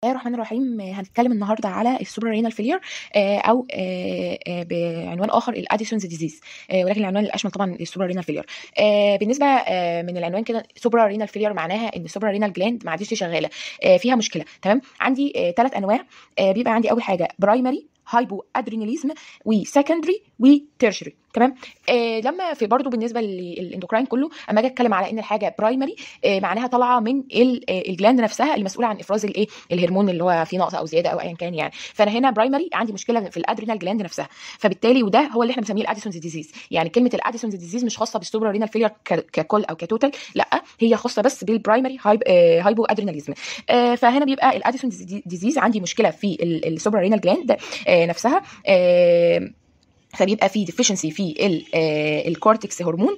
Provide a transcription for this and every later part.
الله الرحمن الرحيم هنتكلم النهارده على السوبر رينال فيلير او آه، آه، بعنوان اخر الاديسونز ديزيز ولكن العنوان الاشمل طبعا السوبر رينال فيلير بالنسبه آه، من العنوان كده سوبر رينال فيلير معناها ان السوبر رينال جلاند ما عادش شغاله آه، فيها مشكله تمام عندي ثلاث انواع آه، بيبقى عندي اول حاجه برايمري هايبو ادريناليزم وسكندري وتيرشري تمام آه لما في برضو بالنسبه للاندوكراين كله اما اجي اتكلم على ان الحاجه برايمري آه معناها طالعه من ال- آه، الجلاند نفسها المسؤوله عن افراز الايه الهرمون اللي هو فيه نقص او زياده او ايا كان يعني فانا هنا برايمري عندي مشكله في الادرينال جلاند نفسها فبالتالي وده هو اللي احنا بنسميه الاديسونز ديزيز يعني كلمه الاديسونز ديزيز مش خاصه بالسوبر رينال فيلير ككل او كتوتال لا هي خاصه بس بالبرايمري هايب آه هايبو ادريناليزم آه فهنا بيبقى الاديسونز ديزيز عندي مشكله في السوبر رينال جلاند آه نفسها آه فبيبقى في ديفيشنسي في ال- آه، الكورتكس هرمون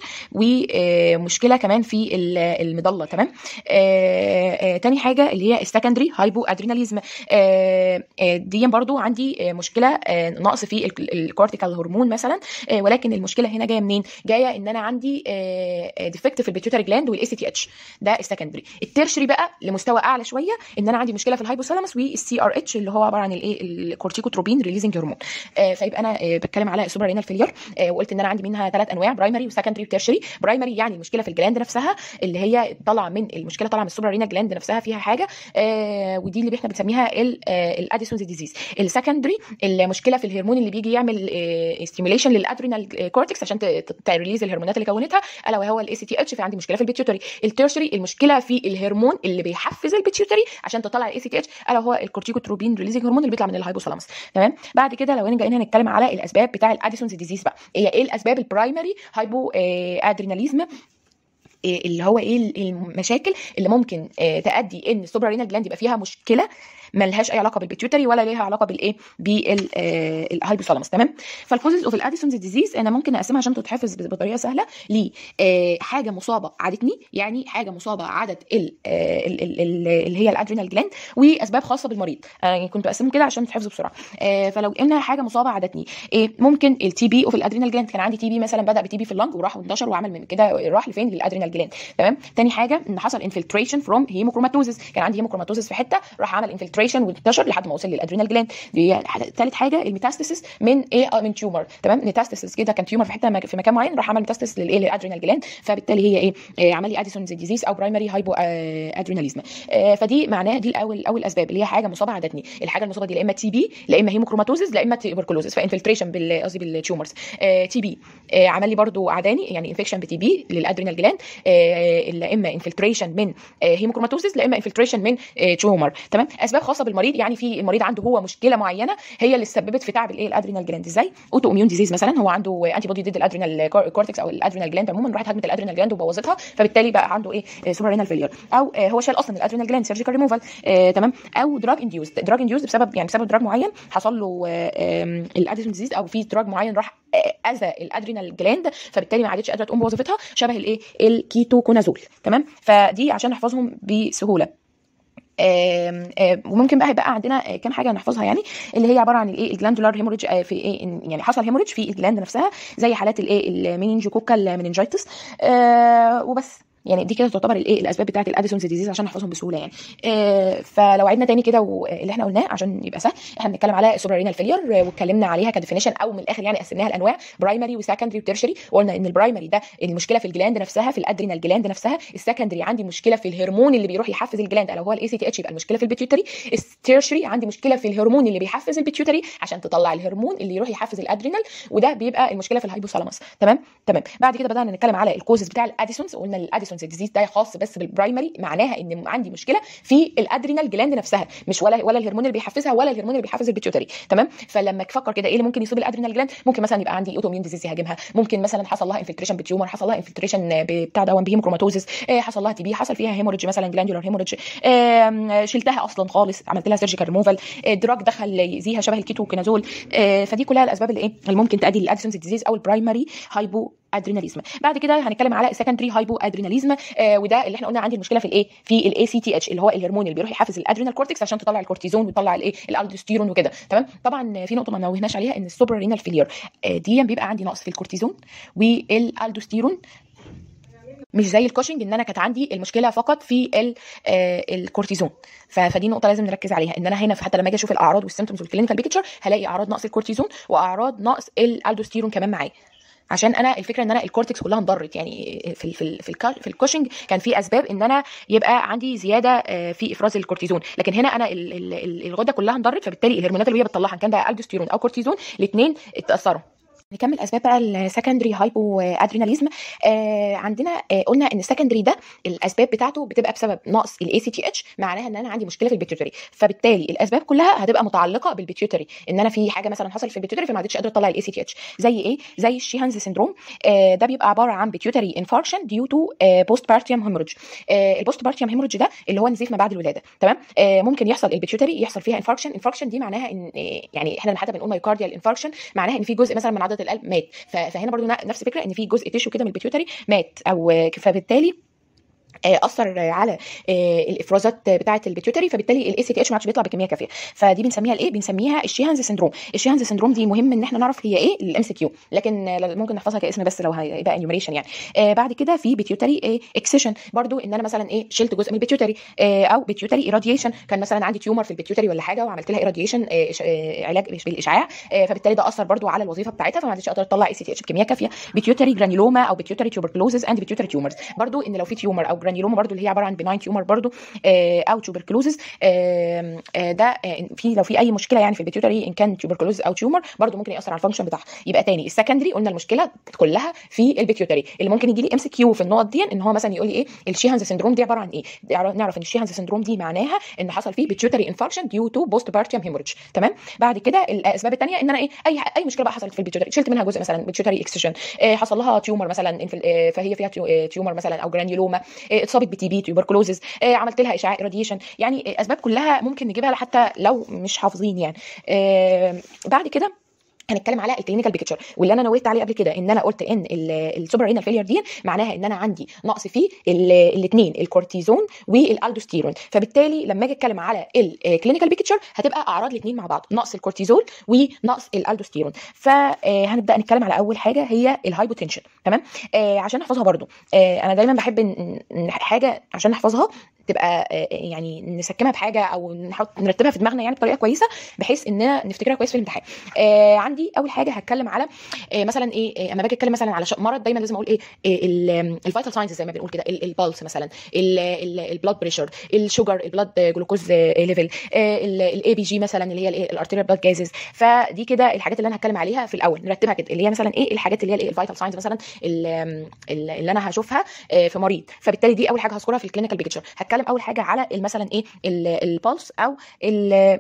ومشكله كمان في ال- المضله تمام آه، آه، تاني حاجه اللي هي السكندري هايبو ادريناليزم آه، آه، دي برضو عندي آه، مشكله آه، نقص في ال- الكورتيكال هرمون مثلا آه، ولكن المشكله هنا جايه منين جايه ان انا عندي ديفكت في البيتيوتري جلاند والاي سي تي اتش ده السكندري الترشري بقى لمستوى اعلى شويه ان انا عندي مشكله في الهايبوثالاموس والسي ار اتش اللي هو عباره عن الايه الكورتيكوتروبين ريليزنج هرمون آه، فيبقى انا آه، بتكلم على السوبر رينال فيلير وقلت ان انا عندي منها ثلاث انواع برايمري وسكندري وتيرشري برايمري يعني المشكله في الجلاند نفسها اللي هي طالعه من المشكله طالعه من السوبر رينال جلاند نفسها فيها حاجه آه، ودي اللي احنا بنسميها الاديسونز ديزيز السكندري المشكله في الهرمون اللي بيجي يعمل ستيميوليشن للادرينال كورتكس عشان تريليز الهرمونات اللي كونتها الا وهو الاي سي تي اتش فعندي مشكله في البيتيوتري التيرشري المشكله في الهرمون اللي بيحفز البيتيوتري عشان تطلع الاي سي تي اتش الا وهو الكورتيكوتروبين ريليزنج هرمون اللي بيطلع من الهايبوثالاموس تمام بعد كده لو انا جايين هنتكلم على الاسباب بتاع الاديسونز ديزيز بقى هي ايه الاسباب البرايمري هايبو ادريناليزم إيه اللي هو ايه المشاكل اللي ممكن آه، تؤدي ان السوبر رينال جلاند يبقى فيها مشكله ملهاش اي علاقه بالبيتيوتري ولا ليها علاقه بالايه بالهايبوثالاموس تمام فالكوزز اوف الاديسونز ديزيز انا ممكن اقسمها عشان تتحفظ بطريقه سهله ل حاجه مصابه عادتني يعني حاجه مصابه عدد ال- آه، ال- ال- ال- اللي هي الادرينال جلاند واسباب خاصه بالمريض آه، يعني كنت بقسمهم كده عشان تحفظوا بسرعه آه، فلو قلنا حاجه مصابه عادتني ايه ممكن التي بي اوف الادرينال جلاند كان عندي تي بي مثلا بدا بتي بي في اللنج وراح وانتشر وعمل من كده راح لفين للادرينال جلاند تمام تاني حاجه ان حصل انفلتريشن فروم هيموكروماتوزس كان عندي هيموكروماتوزس في حته راح عمل انفلتريشن وانتشر لحد ما وصل للادرينال جلاند دي ثالث حاجه الميتاستاسيس من ايه آه، من تيومر تمام ميتاستاسيس كده كان تيومر في حته مك- في مكان معين راح عمل ميتاستاسيس للايه للادرينال جلاند فبالتالي هي ايه آه، عمل لي اديسونز ديزيز او برايمري هايبو ادريناليزم آه، فدي معناها دي الاول اول اسباب اللي هي حاجه مصابه عدتني الحاجه المصابه دي لا اما تي بي لا اما هيموكروماتوزس لا اما تيوبركلوزس فانفلتريشن بال قصدي بالتيومرز تي بي عمل لي برضو عداني يعني انفكشن بتي بي للادرينال جلاند آه، لا اما انفلتريشن من هيموكروماتوزس لا اما انفلتريشن من تيومر تمام اسباب خاصه بالمريض يعني في المريض عنده هو مشكله معينه هي اللي سببت في تعب الايه الادرينال جلاند ازاي اوتو اميون ديزيز مثلا هو عنده انتي بودي ضد الادرينال كورتكس او الادرينال جلاند عموما راحت هجمه الادرينال جلاند وبوظتها فبالتالي بقى عنده ايه سوبر رينال فيلير او آه، هو شال اصلا الادرينال جلاند سيرجيكال ريموفال تمام او دراج انديوز دراج انديوز بسبب يعني بسبب دراج معين حصل له الادرينال ديزيز او في دراج معين راح آه، اذى الادرينال جلاند فبالتالي ما عادتش قادره تقوم بوظيفتها شبه الايه الكيتوكونازول تمام فدي عشان نحفظهم بسهوله آم، آم، وممكن بقى هيبقى عندنا آه، كام حاجه نحفظها يعني اللي هي عباره عن الايه الجلاندولار هيموريدج آه، في ايه إن- يعني حصل هيموريدج في الجلاند نفسها زي حالات الايه المينينجوكوكال مننجيتس آه وبس يعني دي كده تعتبر الايه الاسباب بتاعه الاديسونز ديزيز عشان نحفظهم بسهوله يعني آه فلو عدنا تاني كده واللي احنا قلناه عشان يبقى سهل احنا بنتكلم على السوبر رينال فيلير واتكلمنا عليها كديفينيشن او من الاخر يعني قسمناها لانواع برايمري وسكندري وتيرشري وقلنا ان البرايمري ده المشكله في الجلاند نفسها في الادرينال جلاند نفسها السكندري عندي مشكله في الهرمون اللي بيروح يحفز الجلاند لو هو الاي سي تي اتش يبقى المشكله في البيتيوتري التيرشري عندي مشكله في الهرمون اللي بيحفز البيتيوتري عشان تطلع الهرمون اللي يروح يحفز الادرينال وده بيبقى المشكله في الهايبوثالاموس تمام تمام بعد كده بدانا نتكلم على الكوزز بتاع الاديسونز وقلنا الاديسونز ديزيز ده خاص بس بالبرايمري معناها ان عندي مشكله في الادرينال جلاند نفسها مش ولا ولا الهرمون اللي بيحفزها ولا الهرمون اللي بيحفز البيتيوتري تمام فلما تفكر كده ايه اللي ممكن يصيب الادرينال جلاند ممكن مثلا يبقى عندي اوتوميون ديزيز يهاجمها ممكن مثلا حصل لها انفلتريشن بتيومر حصل لها انفلتريشن بتاع ده بهيموكروماتوزس آه، حصل لها تي بي حصل فيها هيموريدج مثلا جلاندولار هيموريدج شلتها اصلا خالص عملت لها سيرجيكال ريموفال دراج دخل يأذيها شبه الكيتوكينازول آه، فدي كلها الاسباب اللي ايه اللي ممكن تؤدي للاديسونز ديزيز او البرايمري هايبو ادريناليزم بعد كده هنتكلم على السكندري هايبو ادريناليزم آه وده اللي احنا قلنا عندي المشكله في الايه في الاي سي تي اتش اللي هو الهرمون اللي بيروح يحفز الادرينال كورتكس عشان تطلع الكورتيزون ويطلع الايه الالدوستيرون وكده تمام طبعا في نقطه ما نوهناش عليها ان السوبر رينال فيلير آه دي بيبقى عندي نقص في الكورتيزون والالدوستيرون مش زي الكوشنج ان انا كانت عندي المشكله فقط في ال- آه، الكورتيزون ف- فدي نقطه لازم نركز عليها ان انا هنا حتى لما اجي اشوف الاعراض والسيمتومز والكلينيكال بيكتشر هلاقي اعراض نقص الكورتيزون واعراض نقص الالدوستيرون كمان معايا عشان انا الفكره ان انا الكورتكس كلها انضرت يعني في ال في ال في, الكا- في الكوشنج كان في اسباب ان انا يبقى عندي زياده آه، في افراز الكورتيزون لكن هنا انا ال- ال- ال- الغده كلها انضرت فبالتالي الهرمونات اللي هي بتطلعها إن كان بقى الدوستيرون او كورتيزون الاثنين اتاثروا نكمل اسباب بقى السكندري هايبو ادريناليزم آه عندنا آه قلنا ان السكندري ده الاسباب بتاعته بتبقى بسبب نقص الاي سي تي اتش معناها ان انا عندي مشكله في البيتيوتري فبالتالي الاسباب كلها هتبقى متعلقه بالبيتيوتري ان انا في حاجه مثلا حصلت في البيتيوتري فما عادتش قادره اطلع الاي سي تي اتش زي ايه زي الشيهانز سيندروم آه ده بيبقى عباره عن بيتيوتري انفاركشن ديو تو بوست بارتيوم هيموريدج البوست بارتيوم هيموريدج ده اللي هو نزيف ما بعد الولاده تمام آه ممكن يحصل البيتيوتري يحصل فيها انفاركشن انفاركشن دي معناها ان آه، يعني احنا حتى بنقول مايوكارديال انفاركشن معناها ان في جزء مثلا من عضله القلب مات ف- فهنا برضو ن- نفس الفكره ان في جزء تيشو كده من البيتيوتري مات او فبالتالي آه، اثر على آه، الافرازات بتاعه البيتيوتري فبالتالي الاي سي تي اتش ما عادش بيطلع بكميه كافيه فدي بنسميها الايه بنسميها الشيهانز سيندروم الشيهانز سيندروم دي مهم ان احنا نعرف هي ايه الام سي كيو لكن آه، ممكن نحفظها كاسم بس لو هيبقى انيوميريشن يعني آه، بعد كده في بيتيوتري اكسيشن برضو ان انا مثلا ايه شلت جزء من البيتيوتري آه، او بيتيوتري ايراديشن كان مثلا عندي تيومر في البيتيوتري ولا حاجه وعملت لها ايراديشن علاج بالاشعاع آه، فبالتالي ده اثر برضو على الوظيفه بتاعتها فما عادش قادره تطلع اي سي تي اتش بكميه كافيه بيتيوتري جرانيولوما او بيتيوتري تيوبركلوزز اند بيتيوتري تيومرز برضو ان لو في تيومر او جرانيولوما برضو اللي هي عباره عن بناين تيومر برضو آه، او تيوبركلوزز آه، آه، ده آه، في لو في اي مشكله يعني في البيتيوتري ان كان تيوبركلوز او تيومر برضو ممكن ياثر على الفانكشن بتاعها يبقى تاني السكندري قلنا المشكله كلها في البيتيوتري اللي ممكن يجي لي ام سي كيو في النقط دي ان هو مثلا يقول لي ايه الشيهانز سيندروم دي عباره عن ايه نعرف نعرف ان الشيهانز سيندروم دي معناها ان حصل فيه بيتيوتري انفاركشن ديو تو بوست بارتيوم هيموريدج تمام بعد كده الاسباب الثانيه ان انا ايه اي اي مشكله بقى حصلت في البيتيوتري شلت منها جزء مثلا بيتيوتري اكسجن حصل لها تيومر مثلا انفل- آه، فهي فيها تيو- آه، تيومر مثلا او جرانيولوما آه، اتصابت بتي بي تيوبركلوزز عملت لها اشعاع راديشن يعني آه، اسباب كلها ممكن نجيبها حتى لو مش حافظين يعني آه، بعد كده هنتكلم على الكلينيكال بيكتشر واللي انا نويت عليه قبل كده ان انا قلت ان السوبر رينال فيلير دي معناها ان انا عندي نقص في الاثنين الكورتيزون والالدوستيرون فبالتالي لما اجي اتكلم على الكلينيكال بيكتشر هتبقى اعراض الاثنين مع بعض نقص الكورتيزول ونقص الالدوستيرون فهنبدا نتكلم على اول حاجه هي الهايبوتنشن تمام آه، عشان نحفظها برضو آه، انا دايما بحب إن- إن حاجه عشان نحفظها تبقى آه، يعني نسكمها بحاجه او نحط نرتبها في دماغنا يعني بطريقه كويسه بحيث اننا نفتكرها كويس في الامتحان آه عندي اول حاجه هتكلم على آه مثلا ايه آه، اما باجي اتكلم مثلا على ش- مرض دايما لازم اقول ايه الفيتال ساينز زي ما بنقول كده البلس مثلا البلاد بريشر الشوجر البلاد جلوكوز ليفل الاي بي جي مثلا اللي هي الارتيريال بلاد جازز فدي كده الحاجات اللي انا هتكلم عليها في الاول نرتبها كده اللي هي مثلا ايه الحاجات اللي هي الفيتال ساينز مثلا ال- ال- اللي انا هشوفها آه، في مريض فبالتالي دي اول حاجه هذكرها في الكلينيكال بيكتشر هتكلم اول حاجه على ال- مثلا ايه البلس او ال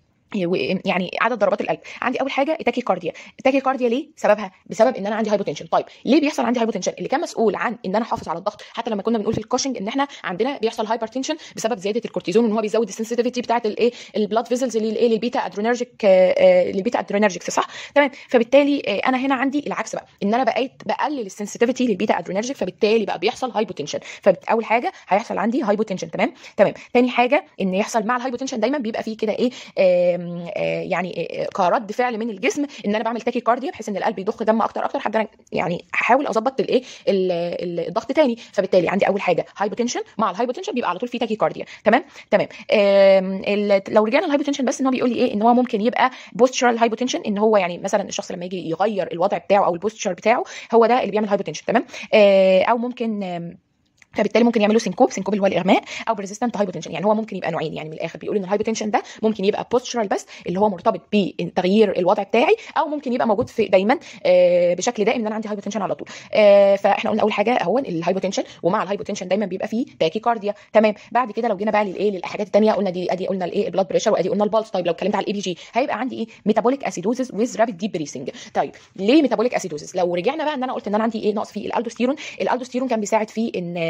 يعني عدد ضربات القلب عندي اول حاجه التاكي كارديا التاكي كارديا ليه سببها بسبب ان انا عندي هايبوتنشن طيب ليه بيحصل عندي هايبوتنشن اللي كان مسؤول عن ان انا احافظ على الضغط حتى لما كنا بنقول في الكوشنج ان احنا عندنا بيحصل هايبرتنشن بسبب زياده الكورتيزون وان هو بيزود السنسيتيفيتي بتاعه الايه البلاد فيزلز للايه للبيتا ادرينرجيك للبيتا ادرينرجيكس صح تمام فبالتالي آه، انا هنا عندي العكس بقى ان انا بقيت بقلل السنسيتيفيتي للبيتا ادرينرجيك فبالتالي بقى بيحصل هايبوتنشن فاول حاجه هيحصل عندي هايبوتنشن تمام تمام تاني حاجه ان يحصل مع الهايبوتنشن دايما بيبقى فيه كده ايه آم، آه، يعني آه، كرد فعل من الجسم ان انا بعمل تاكي كارديا بحيث ان القلب يضخ دم اكتر اكتر حتى أنا يعني هحاول اظبط الايه ال- ال- الضغط تاني فبالتالي عندي اول حاجه هايبوتنشن مع الهايبوتنشن بيبقى على طول في تاكي كارديا تمام تمام آم، ال- لو رجعنا الهايبوتنشن بس ان هو بيقول لي ايه ان هو ممكن يبقى بوستشرال هايبوتنشن ان هو يعني مثلا الشخص لما يجي يغير الوضع بتاعه او البوستشر بتاعه هو ده اللي بيعمل هايبوتنشن تمام آه، او ممكن آم، فبالتالي ممكن يعملوا سينكوب سينكوب اللي هو الاغماء او بريزيستنت هايبوتنشن يعني هو ممكن يبقى نوعين يعني من الاخر بيقول ان الهايبوتنشن ده ممكن يبقى بوستشرال بس اللي هو مرتبط بتغيير الوضع بتاعي او ممكن يبقى موجود في دايما آه، بشكل دائم ان انا عندي هايبوتنشن على طول آه، فاحنا قلنا اول حاجه هو الهايبوتنشن ومع الهايبوتنشن دايما بيبقى فيه تاكيكارديا تمام بعد كده لو جينا بقى للايه للحاجات الثانيه قلنا دي ادي قلنا الايه البلاد بريشر وادي قلنا البلس طيب لو اتكلمت على الاي بي جي هيبقى عندي ايه ميتابوليك اسيدوزز ويز رابيد ديب بريسنج طيب ليه ميتابوليك اسيدوزز لو رجعنا بقى ان انا قلت ان انا عندي ايه نقص في الالدوستيرون الالدوستيرون كان بيساعد في ان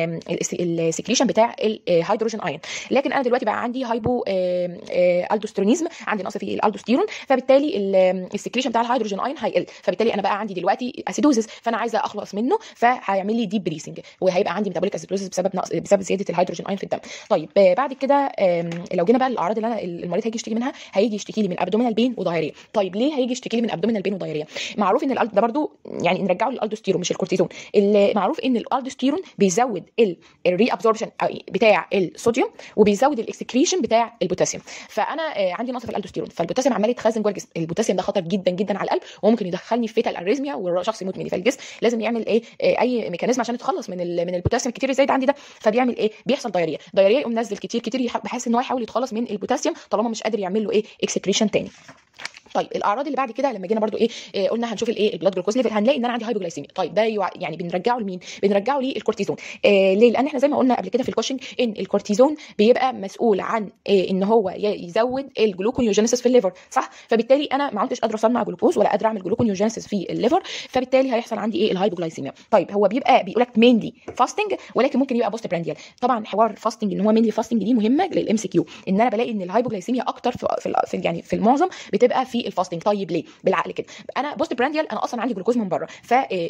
السكريشن بتاع الهيدروجين ايون لكن انا دلوقتي بقى عندي هايبو الدوسترونيزم عندي نقص في الالدوستيرون فبالتالي السكريشن بتاع الهيدروجين ايون هيقل فبالتالي انا بقى عندي دلوقتي اسيدوزس فانا عايزه اخلص منه فهيعمل لي ديب بريسنج وهيبقى عندي ميتابوليك اسيدوزس بسبب نقص بسبب زياده الهيدروجين ايون في الدم طيب بعد كده لو جينا بقى الاعراض اللي انا المريض هيجي يشتكي منها هيجي يشتكي لي من ابدومينال بين ودايريا طيب ليه هيجي يشتكي لي من ابدومينال بين ودايريا معروف ان ده برضو يعني نرجعه للالدوستيرون مش الكورتيزون معروف ان الالدوستيرون بيزود الري ابزوربشن بتاع الصوديوم وبيزود الاكسكريشن بتاع البوتاسيوم فانا عندي نقص في الالدوستيرون فالبوتاسيوم عمال يتخزن جوه الجسم البوتاسيوم ده خطر جدا جدا على القلب وممكن يدخلني في فيتال اريزميا والشخص يموت مني فالجسم لازم يعمل ايه اي ميكانيزم عشان يتخلص من من البوتاسيوم الكتير الزايد عندي ده فبيعمل ايه بيحصل دايريا دايريا يقوم نزل كتير كتير بحيث ان هو يحاول يتخلص من البوتاسيوم طالما مش قادر يعمل له ايه اكسكريشن تاني طيب الاعراض اللي بعد كده لما جينا برضو ايه, إيه قلنا هنشوف الايه البلاد جلوكوز ليفل هنلاقي ان انا عندي هايبوجلايسيميا طيب ده يعني بنرجعه لمين بنرجعه للكورتيزون إيه ليه لان احنا زي ما قلنا قبل كده في الكوشنج ان الكورتيزون بيبقى مسؤول عن إيه ان هو يزود الجلوكونيوجينيسيس في الليفر صح فبالتالي انا ما عدتش قادره اصنع جلوكوز ولا قادره اعمل جلوكونيوجينيسيس في الليفر فبالتالي هيحصل عندي ايه الهايبوجلايسيميا طيب هو بيبقى بيقول لك مينلي فاستنج ولكن ممكن يبقى بوست برانديال طبعا حوار الفاستنج ان هو مينلي فاستنج دي مهمه للام سي كيو ان انا بلاقي ان الهايبوجلايسيميا اكتر في, في يعني في المعظم بتبقى في الفاستنج طيب ليه بالعقل كده انا بوست برانديال انا اصلا عندي جلوكوز من بره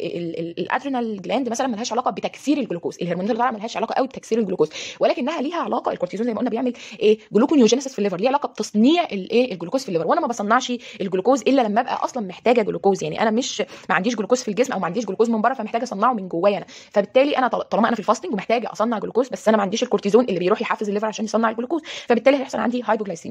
فالادرينال جلاند مثلا ملهاش علاقه بتكسير الجلوكوز الهرمونات اللي طالعه ملهاش علاقه قوي بتكسير الجلوكوز ولكنها ليها علاقه الكورتيزون زي ما قلنا بيعمل ايه جلوكونيوجينيسيس في الليفر ليه علاقه بتصنيع الايه الجلوكوز في الليفر وانا ما بصنعش الجلوكوز الا لما ابقى اصلا محتاجه جلوكوز يعني انا مش ما عنديش جلوكوز في الجسم او ما عنديش جلوكوز من بره فمحتاجه اصنعه من جوايا انا فبالتالي انا طالما انا في الفاستنج ومحتاجه اصنع جلوكوز بس انا ما عنديش الكورتيزون اللي بيروح يحفز الليفر عشان يصنع الجلوكوز فبالتالي هيحصل عندي هايبوجلايسيميا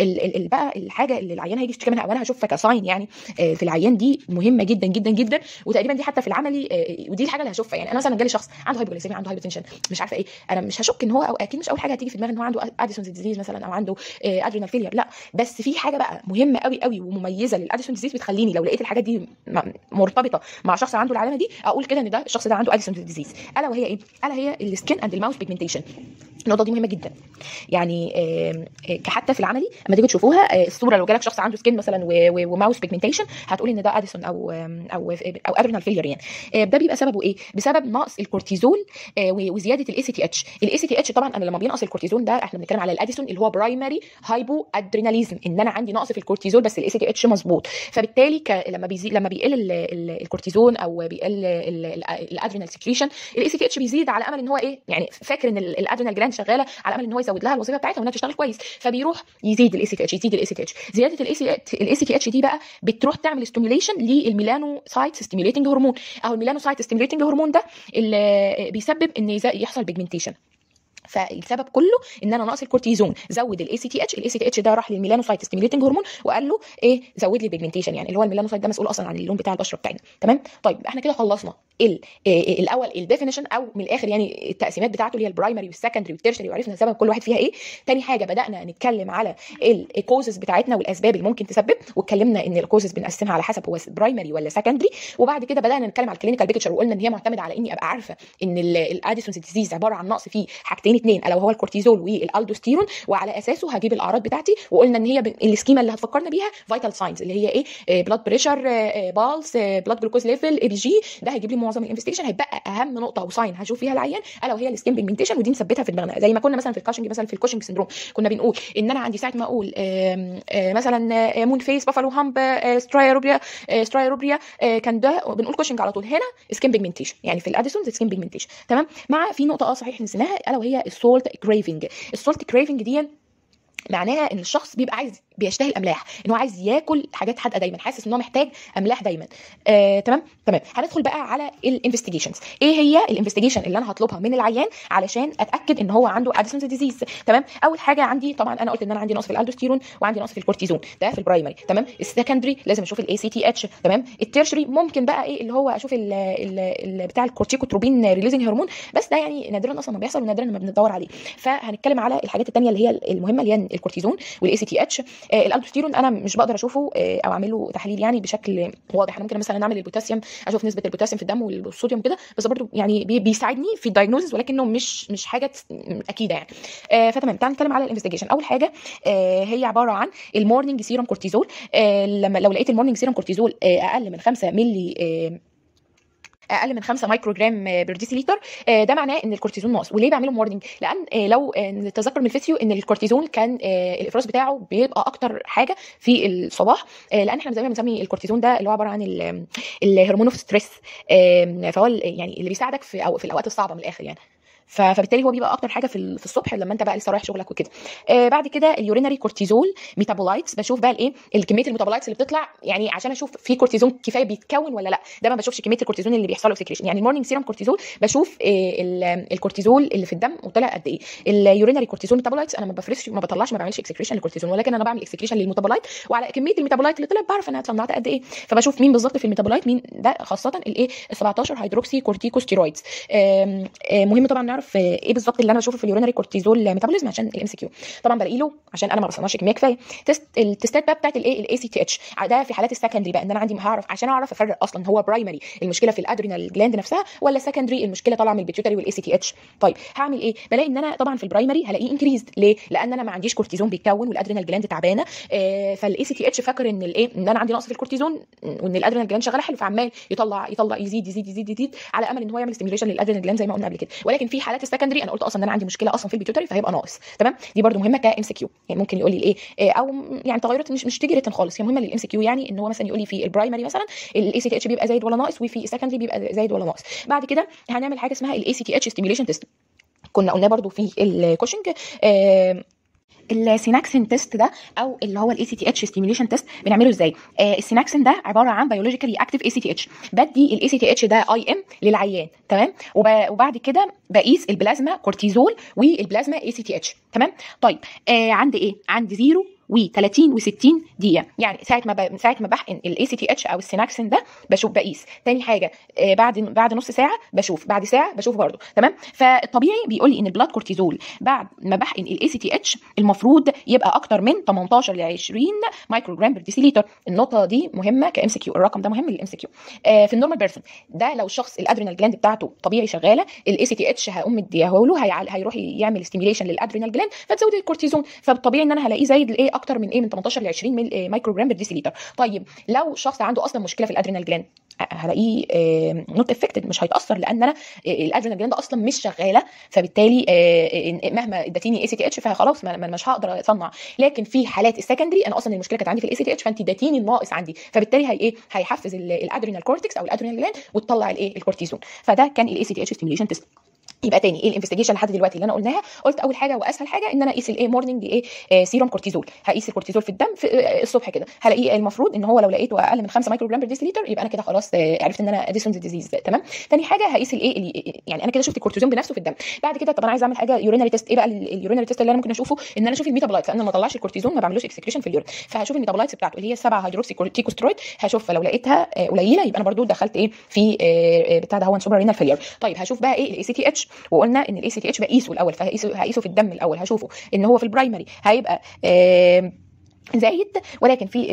بقى الحاجه اللي العيان هيجي يشتكي منها او انا هشوفها كساين يعني في العيان دي مهمه جدا جدا جدا وتقريبا دي حتى في العملي ودي الحاجه اللي هشوفها يعني انا مثلا جالي شخص عنده هايبوجلايسيميا عنده هايبوتنشن مش عارفه ايه انا مش هشك ان هو او اكيد مش اول حاجه هتيجي في دماغي ان هو عنده اديسون ديزيز مثلا او عنده ادرينال فيلير لا بس في حاجه بقى مهمه قوي قوي ومميزه للاديسون ديزيز بتخليني لو لقيت الحاجات دي مرتبطه مع شخص عنده العلامه دي اقول كده ان ده الشخص ده عنده اديسون ديزيز الا وهي ايه الا هي السكين اند الماوث بيجمنتيشن النقطه دي مهمه جدا يعني حتى في العملي لما تيجي تشوفوها الصوره لو جالك شخص عنده سكين مثلا وماوث بيجمنتيشن هتقول ان ده اديسون او او او ادرينال فيلير يعني ده بيبقى سببه ايه بسبب نقص الكورتيزول وزياده الاي سي تي اتش الاي سي تي اتش طبعا انا لما بينقص الكورتيزون ده احنا بنتكلم على الاديسون اللي هو برايمري هايبو ادريناليزم ان انا عندي نقص في الكورتيزول بس الاي سي تي اتش مظبوط فبالتالي ك... لما بيزيد لما بيقل ال... ال... الكورتيزون او بيقل الادرينال سكريشن الاي سي تي اتش بيزيد على امل ان هو ايه يعني فاكر ان الادرينال جلاند شغاله على امل ان هو يزود لها الوظيفه بتاعتها وانها تشتغل كويس فبيروح يزيد الاي سي تي اتش يزيد الاي سي تي اتش زياده الاي سي الاي سي تي اتش دي بقى بتروح تعمل ستيميوليشن للميلانوسايت ستيميوليتنج هرمون او الميلانوسايت ستيميوليتنج هرمون ده اللي بيسبب ان يحصل بيجمنتيشن فالسبب كله ان انا ناقص الكورتيزون زود الاي سي تي اتش الاي سي تي اتش ده راح للميلانوسايت ستيميوليتنج هرمون وقال له ايه زود لي بيجمنتيشن يعني اللي هو الميلانوسايت ده مسؤول اصلا عن اللون بتاع البشره بتاعنا تمام طيب احنا كده خلصنا ال إيه الاول الديفينيشن او من الاخر يعني التقسيمات بتاعته اللي هي البرايمري والسكندري والتيرشري وعرفنا سبب كل واحد فيها ايه تاني حاجه بدانا نتكلم على الكوزز بتاعتنا والاسباب اللي ممكن تسبب واتكلمنا ان الكوزز بنقسمها على حسب هو برايمري ولا سكندري وبعد كده بدانا نتكلم على الكلينيكال بيكتشر وقلنا ان هي معتمده على اني ابقى عارفه ان الاديسون ديزيز عباره عن نقص فيه حاجتين اثنين الا وهو الكورتيزول والالدوستيرون وعلى اساسه هجيب الاعراض بتاعتي وقلنا ان هي ب... السكيما اللي هتفكرنا بيها فيتال ساينز اللي هي ايه بلاد بريشر بالس بلاد جلوكوز ليفل اي بي جي ده هيجيب لي معظم الانفستيجيشن هيبقى اهم نقطه وساين هشوف فيها العيان الا وهي السكين بيجمنتيشن ودي نثبتها في دماغنا زي ما كنا مثلا في الكاشنج مثلا في الكوشنج سندروم كنا بنقول ان انا عندي ساعه ما اقول آم آم مثلا مون فيس بافالو هامب سترايروبريا سترايروبريا كان ده بنقول كوشنج على طول هنا سكين بيجمنتيشن يعني في الاديسونز سكين بيجمنتيشن تمام مع في نقطه اه صحيح نسيناها الا وهي السولت كريفنج السولت كريفنج دي معناها ان الشخص بيبقى عايز بيشتهي الاملاح ان هو عايز ياكل حاجات حادقه دايما حاسس ان هو محتاج املاح دايما آه، تمام تمام هندخل بقى على الانفستيجيشنز ايه هي الانفستيجيشن اللي انا هطلبها من العيان علشان اتاكد ان هو عنده اديسونز ديزيز تمام اول حاجه عندي طبعا انا قلت ان انا عندي نقص في الالدوستيرون وعندي نقص في الكورتيزون ده في البرايمري تمام السكندري لازم اشوف الاي سي تي اتش تمام التيرشري ممكن بقى ايه اللي هو اشوف ال ال ال بتاع الكورتيكوتروبين ريليزنج هرمون بس ده يعني نادرا اصلا ما بيحصل ونادرا ما بندور عليه فهنتكلم على الحاجات الثانيه اللي هي المهمه اللي هي الكورتيزون والاي سي تي اتش الالدوستيرون انا مش بقدر اشوفه آه، او اعمل له تحليل يعني بشكل واضح انا ممكن مثلا اعمل البوتاسيوم اشوف نسبه البوتاسيوم في الدم والصوديوم كده بس برضو يعني بي- بيساعدني في الدايجنوزس ولكنه مش مش حاجه تس- اكيده يعني آه، فتمام تعال نتكلم على الانفستيجيشن اول حاجه آه، هي عباره عن المورنينج سيروم كورتيزول آه، لما لو لقيت المورنينج سيروم كورتيزول آه، اقل من 5 مللي آه، اقل من 5 مايكرو جرام بير ديسيليتر آه، ده معناه ان الكورتيزون ناقص وليه بعمله مورنينج لان آه، لو آه، نتذكر من الفيسيو ان الكورتيزون كان آه، الافراز بتاعه بيبقى اكتر حاجه في الصباح آه، لان احنا زي ما بنسمي الكورتيزون ده اللي هو عباره عن ال- الهرمون اوف ستريس فهو ال- يعني اللي بيساعدك في أو في الاوقات الصعبه من الاخر يعني ف- فبالتالي هو بيبقى اكتر حاجه في ال- في الصبح لما انت بقى لسه رايح شغلك وكده آه بعد كده اليورينري كورتيزول ميتابولايتس بشوف بقى الايه الكميه الميتابولايتس اللي بتطلع يعني عشان اشوف في كورتيزون كفايه بيتكون ولا لا ده ما بشوفش كميه الكورتيزون اللي بيحصل له سكريشن يعني المورنينج سيرم كورتيزول بشوف آه ال- الكورتيزول اللي في الدم وطلع قد ايه اليورينري كورتيزول ميتابولايتس انا ما بفرزش ما بطلعش ما بعملش اكسكريشن للكورتيزون ولكن انا بعمل اكسكريشن للميتابولايت وعلى كميه الميتابولايت اللي طلعت بعرف انا اتصنعت قد ايه فبشوف مين بالظبط في الميتابولايت مين ده خاصه الايه ال 17 هيدروكسي كورتيكوستيرويدز آم، آم، مهم طبعا نعرف آه، ايه بالظبط اللي انا بشوفه في اليورينري كورتيزول ميتابوليزم عشان الام سي كيو طبعا بلاقي له عشان انا ما بصنعش كميه كفايه تيست التستات بقى بتاعت الايه الاي سي تي اتش ده في حالات السكندري بقى ان انا عندي هعرف عشان اعرف افرق اصلا هو برايمري المشكله في الادرينال جلاند نفسها ولا سكندري المشكله طالعه من البيتيوتري والاي سي تي اتش طيب هعمل ايه بلاقي ان انا طبعا في البرايمري هلاقيه انكريزد ليه لان انا ما عنديش كورتيزون بيتكون والادرينال جلاند تعبانه آه فالاي سي تي اتش فاكر ان الايه ان انا عندي نقص في الكورتيزون وان الادرينال جلاند شغاله حلو فعمال يطلع يطلع يزيد يزيد يزيد يزيد على امل ان هو يعمل ستيميوليشن للادرينال جلاند زي ما قلنا قبل كده ولكن في حالات السكندري انا قلت اصلا ان انا عندي مشكله اصلا في البيتيوتري فهيبقى ناقص تمام دي برده مهمه كام سي كيو يعني ممكن يقول لي الايه آه، او يعني تغيرات مش مش تيجي ريتن خالص هي مهمه للام سي كيو يعني ان هو مثلا يقول لي في البرايمري مثلا الاي سي تي اتش بيبقى زايد ولا ناقص وفي السكندري بيبقى زايد ولا ناقص بعد كده هنعمل حاجه اسمها الاي سي تي اتش ستيميوليشن تيست كنا قلنا برضو في الكوشنج آه السيناكسين تيست ده او اللي هو الاي سي تي اتش ستيميوليشن تيست بنعمله ازاي آه السيناكسين ده عباره عن بيولوجيكالي اكتيف اي سي تي اتش بدي الاي سي تي اتش ده اي ام للعيان تمام وب- وبعد كده بقيس البلازما كورتيزول والبلازما اي سي تي اتش تمام طيب آه عندي ايه عندي زيرو و30 و60 دقيقه يعني ساعه ما ب... ساعه ما بحقن الاي سي تي اتش او السيناكسين ده بشوف بقيس تاني حاجه آه بعد بعد نص ساعه بشوف بعد ساعه بشوف برضه تمام فالطبيعي بيقول لي ان البلاد كورتيزول بعد ما بحقن الاي سي تي اتش المفروض يبقى اكتر من 18 ل 20 مايكرو جرام بير ديسيليتر النقطه دي مهمه كام سي كيو الرقم ده مهم للام سي كيو آه في النورمال بيرسون ده لو الشخص الادرينال جلاند بتاعته طبيعي شغاله الاي سي تي اتش هقوم مديها له هيع- هيروح يعمل ستيميوليشن للادرينال جلاند فتزود الكورتيزون فالطبيعي ان انا هلاقيه زايد لايه اكتر من ايه من 18 ل 20 ميل- آه، مايكرو جرام بير ديسيليتر طيب لو شخص عنده اصلا مشكله في الادرينال جلاند هلاقيه نوت افكتد مش هيتاثر لان انا آه، الادرينال جلاند اصلا مش شغاله فبالتالي آه، آه، مهما اديتيني اي سي تي اتش فخلاص ما- ما- مش هقدر اصنع لكن في حالات السكندري انا اصلا المشكله كانت عندي في الاي سي تي اتش فانت اديتيني الناقص عندي فبالتالي هي ايه هيحفز ال- الادرينال كورتكس او الادرينال جلاند وتطلع الايه الكورتيزون فده كان الاي سي تي اتش ستيميوليشن تيست يبقى تاني ايه الانفستيجيشن لحد دلوقتي اللي انا قلناها قلت اول حاجه واسهل حاجه ان انا اقيس الايه مورنينج ايه آه سيروم كورتيزول هقيس الكورتيزول في الدم في آه الصبح كده هلاقيه المفروض ان هو لو لقيته اقل من 5 مايكرو جرام بير ديسيليتر يبقى انا كده خلاص آه عرفت ان انا اديسونز ديزيز تمام تاني حاجه هقيس الايه ال- يعني انا كده شفت الكورتيزون بنفسه في الدم بعد كده طب انا عايز اعمل حاجه يورينري تيست ايه بقى اليورينري تيست اللي انا ممكن اشوفه ان انا اشوف الميتابولايتس لان أنا ما طلعش الكورتيزون ما بعملوش اكسكريشن في اليورين فهشوف الميتابولايتس بتاعته اللي هي 7 هيدروكسي كورتيكوسترويد هشوف لو لقيتها آه، قليله يبقى انا برضو دخلت ايه في آه، آه، بتاع ده هو سوبر رينال فيلير طيب هشوف بقى ايه الاي سي تي اتش وقلنا ان الاي سي تي اتش بقيسه الاول فهقيسه هقيسه في الدم الاول هشوفه ان هو في البرايمري هيبقى آه، زايد ولكن في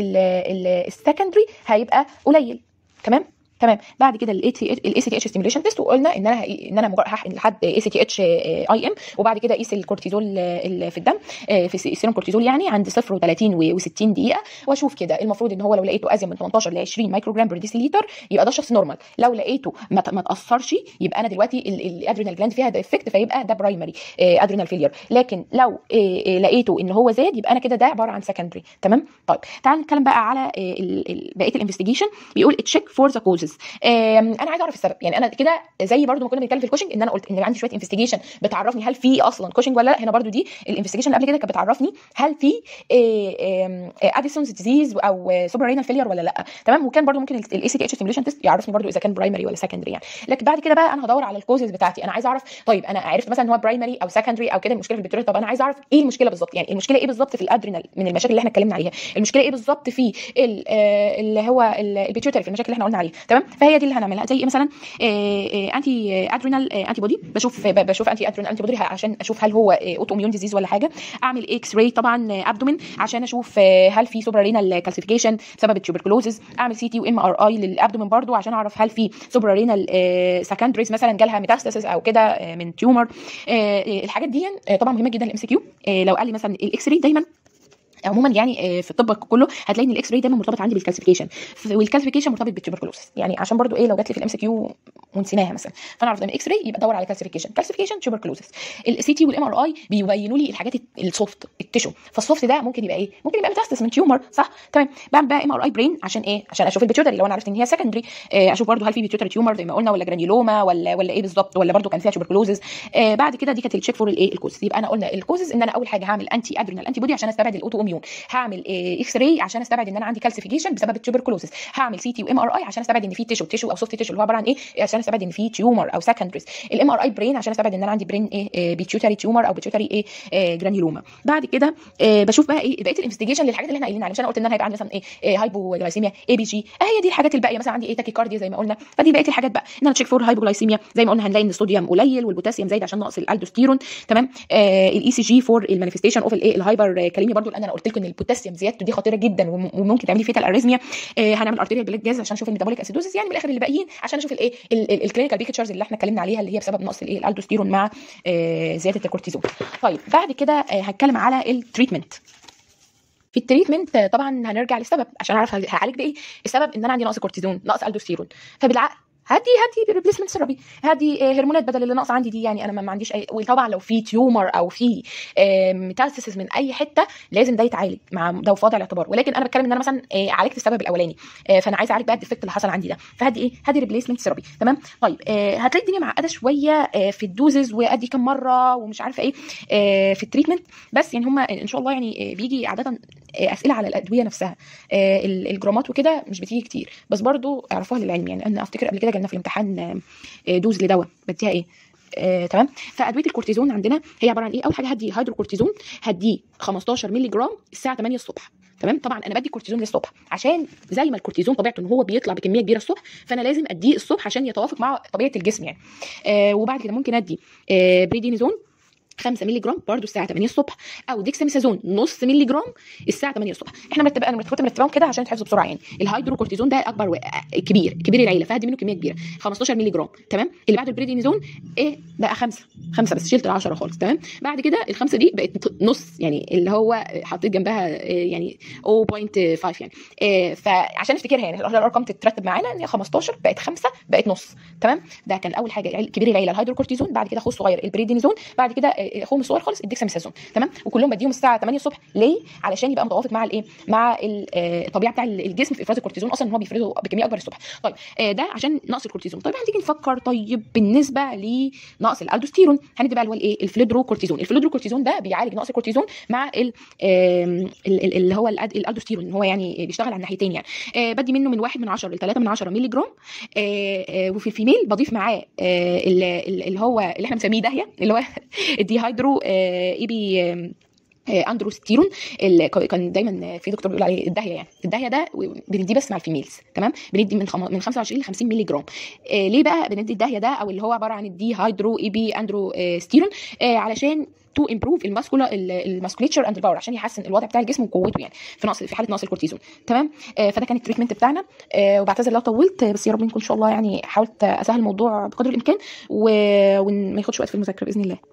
السكندري هيبقى قليل تمام تمام بعد كده الاي سي تي اتش ستيميوليشن تيست وقلنا ان انا هي- ان انا مجرد هحقن لحد اي سي تي اتش اي ام وبعد كده اقيس الكورتيزول آه، اللي في الدم آه، في السيروم كورتيزول يعني عند 0 و30 و60 دقيقه واشوف كده المفروض ان هو لو لقيته ازيد من 18 ل 20 مايكرو جرام بر ديسيليتر يبقى ده شخص نورمال لو لقيته ما ت- ما تاثرش يبقى انا دلوقتي ال- الادرينال جلاند فيها ده افكت فيبقى ده برايمري ادرينال فيلير لكن لو آه، آه، لقيته ان هو زاد يبقى انا كده ده عباره عن سكندري تمام طيب تعال نتكلم بقى على آه، ال- ال- بقيه الانفستيجيشن بيقول تشيك فور ذا كوزز انا عايز اعرف السبب يعني انا كده زي برضو ما كنا بنتكلم في الكوشنج ان انا قلت ان عندي شويه انفستيجيشن بتعرفني هل في اصلا كوشنج ولا لا هنا برضو دي الانفستيجيشن اللي قبل كده كانت بتعرفني هل في اديسونز ديزيز او سوبر رينال فيلير ولا لا تمام وكان برضو ممكن الاي سي تي اتش ستيميوليشن تيست يعرفني برضو اذا كان برايمري ولا سكندري يعني لكن بعد كده بقى انا هدور على الكوزز بتاعتي انا عايز اعرف طيب انا عرفت مثلا ان هو برايمري او سكندري او كده المشكله في البيتوري طب انا عايز اعرف ايه المشكله بالظبط يعني المشكله ايه بالظبط في الادرينال من المشاكل اللي احنا اتكلمنا عليها المشكله ايه بالظبط في ال- آه، اللي هو ال- البيتيوتري في المشاكل اللي احنا قلنا عليها تمام فهي دي اللي هنعملها زي مثلا انتي ادرينال انتي بودي بشوف ب- بشوف انتي ادرينال انتي بودي عشان اشوف هل هو اوتو اميون ديزيز ولا حاجه اعمل اكس راي طبعا ابدومين عشان اشوف آه، هل في سوبر رينال كالسيفيكيشن بسبب التوبركلوزز اعمل سي تي وام ار اي للابدومين برضو عشان اعرف هل في سوبر رينال سكندريز مثلا جالها ميتاستاسيس او كده آه، من تيومر الحاجات دي آه، طبعا مهمه جدا الام سي كيو لو قال لي مثلا الاكس راي دايما عموما يعني آه، في الطب كله هتلاقي ان الاكس راي دايما مرتبط عندي بالكالسيفيكيشن والكالسيفيكيشن مرتبط بالتوبركلوسس يعني عشان برضو ايه لو جات لي في الام سي كيو ونسيناها مثلا فانا اعرف ان اكس راي يبقى ادور على كالسيفيكيشن كالسيفيكيشن توبركلوسس السي تي والام ار اي بيبينوا لي الحاجات السوفت التشو فالسوفت ده ممكن يبقى ايه ممكن يبقى ميتاستس من تيومر صح تمام بعمل بقى ام ار اي برين عشان ايه عشان اشوف البيتيوتري لو انا عرفت ان هي سكندري اشوف برضو هل في بيتيوتري تيومر زي ما قلنا ولا جرانيولوما ولا ولا ايه بالظبط ولا برضو كان فيها توبركلوزز آه بعد كده دي كانت التشيك فور الايه الكوزز يبقى انا قلنا الكوزز ان انا اول حاجه هعمل انتي ادرينال انتي بودي عشان استبعد الاوتو اميون هعمل اكس راي عشان استبعد ان انا عندي كالسيفيكيشن بسبب التوبركلوزس هعمل سي تي وام ار اي عشان استبعد ان في تيشو تيشو او سوفت تيشو اللي هو عباره عن ايه عشان استبعد ان في تيومر او سكندريز الام ار اي برين عشان استبعد ان انا عندي برين ايه بيتيوتري تيومر او بيتيوتري ايه آه جرانيولوما بعد كده آه بشوف بقى ايه بقيه الانفستيجيشن للحاجات اللي احنا قايلين عليها مش انا قلت ان انا هيبقى عندي مثلا ايه هايبوجلايسيميا اي بي جي هي دي الحاجات الباقيه مثلا عندي ايه تاكيكارديا زي ما قلنا فدي بقيه الحاجات بقى ان انا تشيك فور هايبوجلايسيميا زي ما قلنا هنلاقي ان الصوديوم قليل والبوتاسيوم زايد عشان نقص الالدوستيرون تمام آه الاي سي جي فور المانيفستيشن اوف الايه الهايبر كاليميا برضو لان انا قلت لكم ان البوتاسيوم زيادته دي خطيره جدا وممكن تعملي فيتال اريزميا آه هنعمل ارتيريال بلاد جاز عشان نشوف الميتابوليك اسيدوزيس يعني من الاخر اللي باقيين عشان نشوف الايه الكلينيكال بيكتشرز اللي احنا اتكلمنا عليها اللي هي بسبب نقص الايه الالدوستيرون مع آه زياده الكورتيزون طيب بعد كده آه هتكلم على التريتمنت في التريتمنت طبعا هنرجع للسبب عشان اعرف هعالج بايه السبب ان انا عندي نقص كورتيزون نقص الدوستيرون فبالعقل هدي هدي ريبليسمنت ثيرابي هدي هرمونات بدل اللي ناقصه عندي دي يعني انا ما عنديش اي وطبعا لو في تيومر او في ميتاستاسيس من اي حته لازم ده يتعالج مع ده في وضع الاعتبار ولكن انا بتكلم ان انا مثلا عالجت السبب الاولاني فانا عايزه اعالج بقى الديفكت اللي حصل عندي ده فهدي ايه هدي ريبليسمنت ثيرابي تمام طيب هتلاقي الدنيا معقده شويه في الدوزز وادي كم مره ومش عارفه ايه في التريتمنت بس يعني هم ان شاء الله يعني بيجي عاده اسئله على الادويه نفسها الجرامات وكده مش بتيجي كتير بس برضو اعرفوها للعلم يعني انا افتكر قبل كده جالنا في الامتحان دوز لدواء بديها ايه آه، تمام فادويه الكورتيزون عندنا هي عباره عن ايه اول حاجه هدي هيدروكورتيزون هديه 15 مللي جرام الساعه 8 الصبح تمام طبعا انا بدي كورتيزون للصبح عشان زي ما الكورتيزون طبيعته ان هو بيطلع بكميه كبيره الصبح فانا لازم اديه الصبح عشان يتوافق مع طبيعه الجسم يعني آه وبعد كده ممكن ادي آه بريدينيزون 5 مللي جرام برضه الساعه 8 الصبح او ديكساميثازون نص مللي جرام الساعه 8 الصبح احنا مرتبه انا مرتبه مرتبهم كده عشان تحفظوا بسرعه يعني الهيدروكورتيزون ده اكبر و... كبير كبير العيله فهدي منه كميه كبيره 15 مللي جرام تمام اللي بعده البريدينيزون ايه بقى خمسه خمسه بس شلت ال10 خالص تمام بعد كده الخمسه دي بقت نص يعني اللي هو حطيت جنبها يعني 0.5 يعني إيه فعشان نفتكرها يعني الارقام تترتب معانا ان هي 15 بقت خمسه بقت نص تمام ده كان اول حاجه كبير العيله الهيدروكورتيزون بعد كده اخوه الصغير البريدينيزون بعد كده اخوهم الصغير خالص الديكساميثازون تمام وكلهم بديهم الساعه 8 الصبح ليه علشان يبقى متوافق مع الايه مع الطبيعه بتاع الجسم في افراز الكورتيزون اصلا ان هو بيفرزه بكميه اكبر الصبح طيب ده عشان نقص الكورتيزون طيب هنيجي نفكر طيب بالنسبه لنقص الالدوستيرون هندي بقى اللي هو الايه الفلودروكورتيزون الفلودروكورتيزون ده بيعالج نقص الكورتيزون مع ال اللي هو الالدوستيرون ان هو يعني بيشتغل على الناحيتين يعني بدي منه من 1 من 10 ل 3 من 10 مللي جرام وفي الفيميل بضيف معاه اللي هو اللي احنا بنسميه داهيه اللي هو الديهايدرو اي بي اندروستيرون اللي كان دايما في دكتور بيقول عليه الداهيه يعني الداهيه ده بنديه بس مع الفيميلز تمام بندي من خم... من 25 ل 50 مللي جرام آه ليه بقى بندي الداهيه ده او اللي هو عباره عن الدي هيدرو اي بي اندروستيرون آه علشان تو امبروف الماسكولا الماسكوليتشر اند باور عشان يحسن الوضع بتاع الجسم وقوته يعني في نقص في حاله نقص الكورتيزون تمام آه فده كان التريتمنت بتاعنا آه وبعتذر لو طولت بس يا رب نكون ان شاء الله يعني حاولت اسهل الموضوع بقدر الامكان و... وما ياخدش وقت في المذاكره باذن الله